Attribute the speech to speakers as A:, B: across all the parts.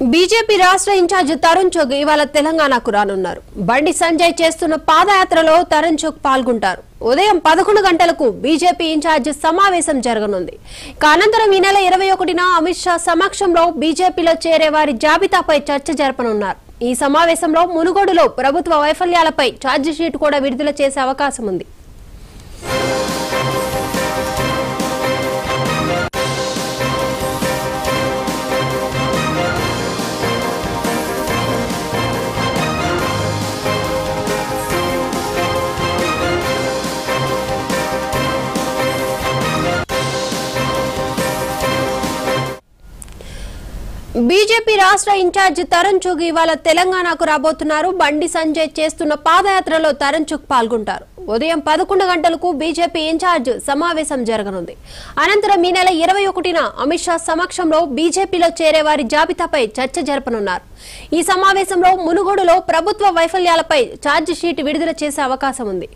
A: BJP రాష్ట్ర incharge Tarun Chugh ఇవాళ తెలంగాణకు రానున్నారు బండి సంజయ్ చేస్తున్న పాదయాత్రలో తరుణ్ చుగ్ పాల్గొంటారు ఉదయం పదకొండు గంటలకు బీజేపీ ఇన్ఛార్జ్ సమావేశం జరగనుంది ఇక అనంతరం ఈ నెల ఇరవై ఒకటిన అమిత్ షా సమక్షంలో బీజేపీలో చేరే వారి జాబితాపై చర్చ జరపనున్నారు ఈ సమావేశంలో మునుగోడులో ప్రభుత్వ వైఫల్యాలపై ఛార్జిషీట్ కూడా విడుదల చేసే అవకాశం ఉంది బీజేపీ రాష్ట్ర ఇన్ఛార్జ్ తరుణ్ చుగ్ ఇవాళ తెలంగాణకు రాబోతున్నారు బండి సంజయ్ చేస్తున్న పాదయాత్రలో తరుణ్ చుగ్ పాల్గొంటారు ఉదయం పదకొండు గంటలకు బీజేపీ ఇన్ఛార్జ్ సమావేశం జరగనుంది అనంతరం ఈ నెల ఇరవై ఒకటిన అమిత్ షా సమక్షంలో బీజేపీలో చేరే వారి జాబితాపై చర్చ జరపనున్నారు ఈ సమావేశంలో మునుగోడులో ప్రభుత్వ వైఫల్యాలపై ఛార్జ్ షీట్ విడుదల చేసే అవకాశం ఉంది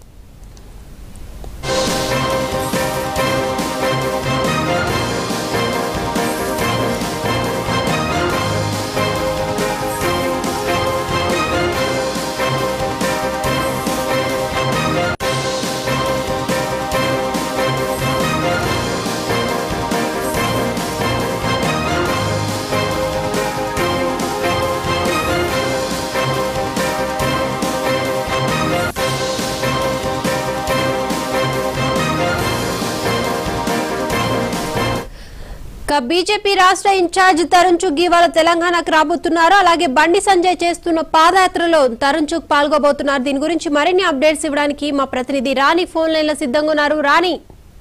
A: ఇక బీజేపీ రాష్ట్ర ఇన్ఛార్జ్ తరుణ్ చుగ్ ఇవాళ తెలంగాణకు రాబోతున్నారు అలాగే బండి సంజయ్ చేస్తున్న పాదయాత్రలో తరుణ్ చుగ్ పాల్గొబోతున్నారు దీని గురించి మరిన్ని అప్డేట్స్ ఇవ్వడానికి మా ప్రతినిధి రాణి ఫోన్ లైన్ లో సిద్ధంగా ఉన్నారు రాణి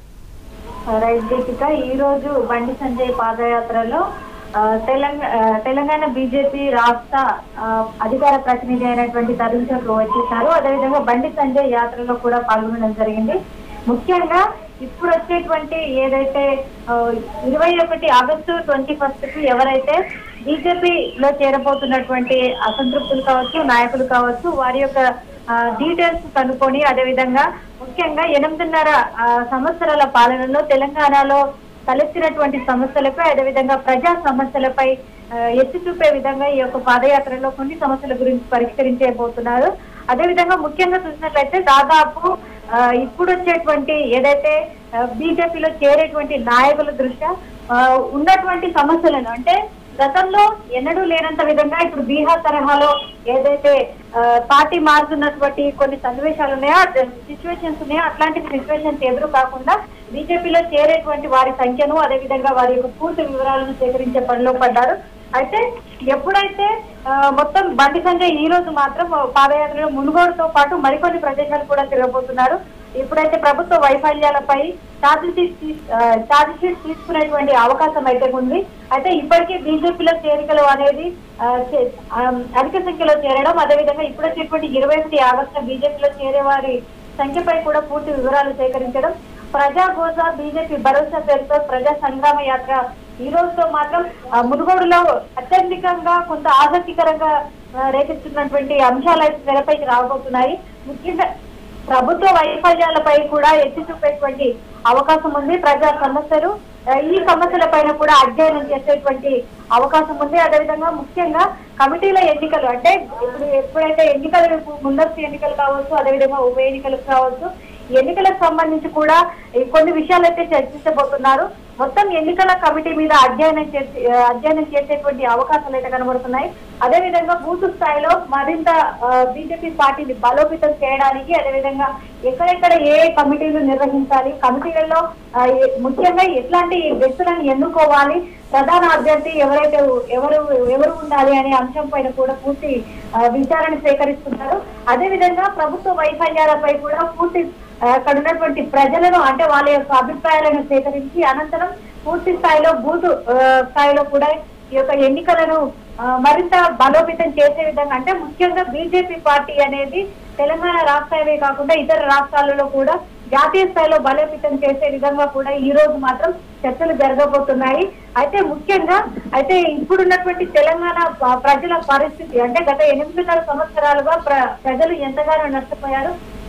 B: రైట్ దీపిక ఈ రోజు బండి సంజయ్ పాదయాత్రలో ఆ, తెలంగాణ ఆ, తెలంగాణ బీజేపీ రాష్ట్ర ఆ, అధికార ప్రతినిధి అయినటువంటి తరుణ్ చౌక్ వచ్చేసారు అదేవిధంగా బండి సంజయ్ యాత్రలో కూడా పాల్గొనడం జరిగింది ముఖ్యంగా ఇప్పుడు వచ్చేటువంటి ఏదైతే ఇరవై ఒకటి ఆగస్టు ట్వంటీ ఫస్ట్ కు ఎవరైతే బీజేపీలో చేరబోతున్నటువంటి అసంతృప్తులు కావచ్చు నాయకులు కావచ్చు వారి యొక్క డీటెయిల్స్ కనుక్కొని అదేవిధంగా ముఖ్యంగా ఎనిమిదిన్నర ఆ, సంవత్సరాల పాలనలో తెలంగాణలో తలెత్తినటువంటి సమస్యలపై అదేవిధంగా ప్రజా సమస్యలపై ఆ, ఎత్తి చూపే విధంగా ఈ యొక్క పాదయాత్రలో కొన్ని సమస్యల గురించి పరిష్కరించబోతున్నారు అదేవిధంగా ముఖ్యంగా చూసినట్లయితే దాదాపు ఆ, ఇప్పుడు వచ్చేటువంటి ఏదైతే బీజేపీలో చేరేటువంటి నాయకుల దృష్ట్యా ఆ, ఉన్నటువంటి సమస్యలను అంటే గతంలో ఎన్నడూ లేనంత విధంగా ఇప్పుడు బీహార్ తరహాలో ఏదైతే ఆ, పార్టీ మారుతున్నటువంటి కొన్ని సన్నివేశాలు ఉన్నాయో సిచ్యువేషన్స్ ఉన్నాయో అట్లాంటి సిచ్యువేషన్స్ ఎదురు కాకుండా బీజేపీలో చేరేటువంటి వారి సంఖ్యను అదేవిధంగా వారి యొక్క పూర్తి వివరాలను సేకరించే పనిలో పడ్డారు అయితే ఎప్పుడైతే ఆ, మొత్తం బండి సంజయ్ ఈ రోజు మాత్రం పాదయాత్రలో మునుగోడుతో పాటు మరికొన్ని ప్రదేశాలు కూడా తిరగబోతున్నారు ఇప్పుడైతే ప్రభుత్వ వైఫల్యాలపై ఛార్జ్ షీట్ తీస్- ఆ, ఛార్జ్ షీట్ తీసుకునేటువంటి అవకాశం అయితే ఉంది అయితే ఇప్పటికే బీజేపీలో చేరికలు అనేది ఆ, చే- ఆ, అధిక సంఖ్యలో చేరడం అదేవిధంగా ఇప్పుడు వచ్చేటువంటి ఇరవై ఒకటి ఆగస్టు బీజేపీలో చేరే వారి సంఖ్యపై కూడా పూర్తి వివరాలు సేకరించడం ప్రజా గోస బీజేపీ భరోసా పేరుతో ప్రజా సంగ్రామ యాత్ర ఈ రోజుతో మాత్రం ఆ, మునుగోడులో అత్యధికంగా కొంత ఆసక్తికరంగా ఆ, రేకెత్తున్నటువంటి అంశాలు అయితే తెరపైకి రాబోతున్నాయి ముఖ్యంగా ప్రభుత్వ వైఫల్యాలపై కూడా ఎత్తి చూపేటువంటి అవకాశం ఉంది ప్రజా సమస్యలు ఆ, ఈ సమస్యల పైన కూడా అధ్యయనం చేసేటువంటి అవకాశం ఉంది అదేవిధంగా ముఖ్యంగా కమిటీల ఎన్నికలు అంటే ఇప్పుడు ఎప్పుడైతే ఎన్నికలు ముందస్తు ఎన్నికలు కావచ్చు అదేవిధంగా ఉప ఎన్నికలు కావచ్చు ఎన్నికలకు సంబంధించి కూడా ఈ కొన్ని విషయాలు అయితే చర్చించబోతున్నారు మొత్తం ఎన్నికల కమిటీ మీద అధ్యయనం చేసి ఆ, అధ్యయనం చేసేటువంటి అవకాశాలు అయితే కనబడుతున్నాయి అదేవిధంగా బూత్ స్థాయిలో మరింత బీజేపీ పార్టీని బలోపేతం చేయడానికి అదేవిధంగా ఎక్కడెక్కడ ఏ కమిటీలు నిర్వహించాలి కమిటీలలో ఆ, ఏ- ముఖ్యంగా ఎట్లాంటి వ్యక్తులను ఎన్నుకోవాలి ప్రధాన అభ్యర్థి ఎవరైతే ఎవరు ఎవరు ఉండాలి అనే అంశం పైన కూడా పూర్తి ఆ, విచారణ సేకరిస్తున్నారు అదేవిధంగా ప్రభుత్వ వైఫల్యాలపై కూడా పూర్తి ఆ, అక్కడ ఉన్నటువంటి ప్రజలను అంటే వాళ్ళ యొక్క అభిప్రాయాలను సేకరించి అనంతరం పూర్తి స్థాయిలో బూత్ ఆ, స్థాయిలో కూడా ఈ యొక్క ఎన్నికలను ఆ, మరింత బలోపేతం చేసే విధంగా అంటే ముఖ్యంగా బీజేపీ పార్టీ అనేది తెలంగాణ రాష్ట్రమే కాకుండా ఇతర రాష్ట్రాలలో కూడా జాతీయ స్థాయిలో బలోపేతం చేసే విధంగా కూడా ఈ రోజు మాత్రం చర్చలు జరగబోతున్నాయి అయితే ముఖ్యంగా అయితే ఇప్పుడున్నటువంటి తెలంగాణ ప- ప్రజల పరిస్థితి అంటే గత ఎనిమిదిన్నర సంవత్సరాలుగా ప్ర- ప్రజలు ఎంతగానో నష్టపోయారు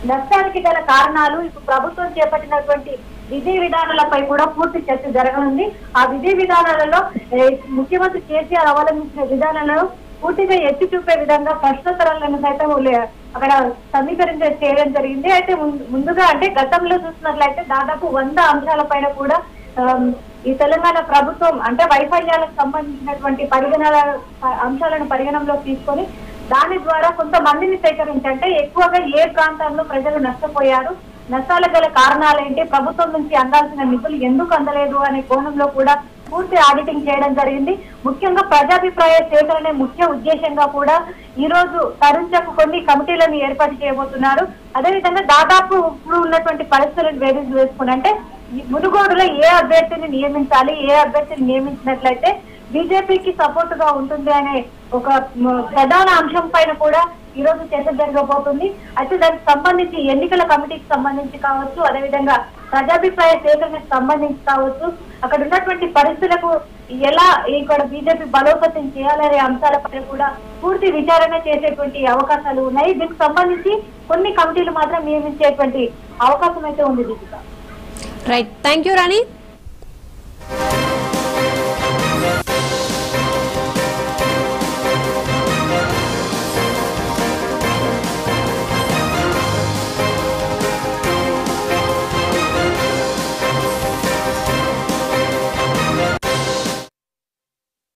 B: నష్టానికి గల కారణాలు ఇప్పుడు ప్రభుత్వం చేపట్టినటువంటి విధి విధానాలపై కూడా పూర్తి చర్చ జరగనుంది ఆ విధి విధానాలలో ఏ, ముఖ్యమంత్రి కేసీఆర్ అవలంబించిన విధానాలను పూర్తిగా ఎత్తి చూపే విధంగా ప్రశ్నోత్తరాలను సైతం లే- అక్కడ సమీకరించ చేయడం జరిగింది అయితే ముందు- ముందుగా అంటే గతంలో చూసినట్లయితే దాదాపు వంద అంశాల పైన కూడా ఆమ్, ఈ తెలంగాణ ప్రభుత్వం అంటే వైఫల్యాలకు సంబంధించినటువంటి పరిగణన అంశాలను పరిగణనలోకి తీసుకొని దాని ద్వారా కొంతమందిని సేకరించి అంటే ఎక్కువగా ఏ ప్రాంతాల్లో ప్రజలు నష్టపోయారు నష్టాల గల కారణాలేంటి ప్రభుత్వం నుంచి అందాల్సిన నిధులు ఎందుకు అందలేదు అనే కోణంలో కూడా పూర్తి ఆడిటింగ్ చేయడం జరిగింది ముఖ్యంగా ప్రజాభిప్రాయ సేకరణ ముఖ్య ఉద్దేశంగా కూడా ఈ రోజు తరుణ్కు కొన్ని కమిటీలను ఏర్పాటు చేయబోతున్నారు అదేవిధంగా దాదాపు ఇప్పుడు ఉన్నటువంటి పరిస్థితులను వేదిక వేసుకుని అంటే ఈ మునుగోడులో ఏ అభ్యర్థిని నియమించాలి ఏ అభ్యర్థిని నియమించినట్లయితే బీజేపీకి సపోర్ట్ గా ఉంటుంది అనే ఒక మ, ప్రధాన అంశం పైన కూడా ఈ రోజు చర్చ జరగబోతుంది అయితే దానికి సంబంధించి ఎన్నికల కమిటీకి సంబంధించి కావచ్చు అదేవిధంగా ప్రజాభిప్రాయ సేకరణకు సంబంధించి కావచ్చు అక్కడ ఉన్నటువంటి పరిస్థితులకు ఎలా ఇక్కడ బీజేపీ బలోపేతం చేయాలనే అంశాలపై కూడా పూర్తి విచారణ చేసేటువంటి అవకాశాలు ఉన్నాయి దీనికి సంబంధించి కొన్ని కమిటీలు మాత్రం నియమించేటువంటి అవకాశం అయితే ఉంది Deepika
A: right thank you Rani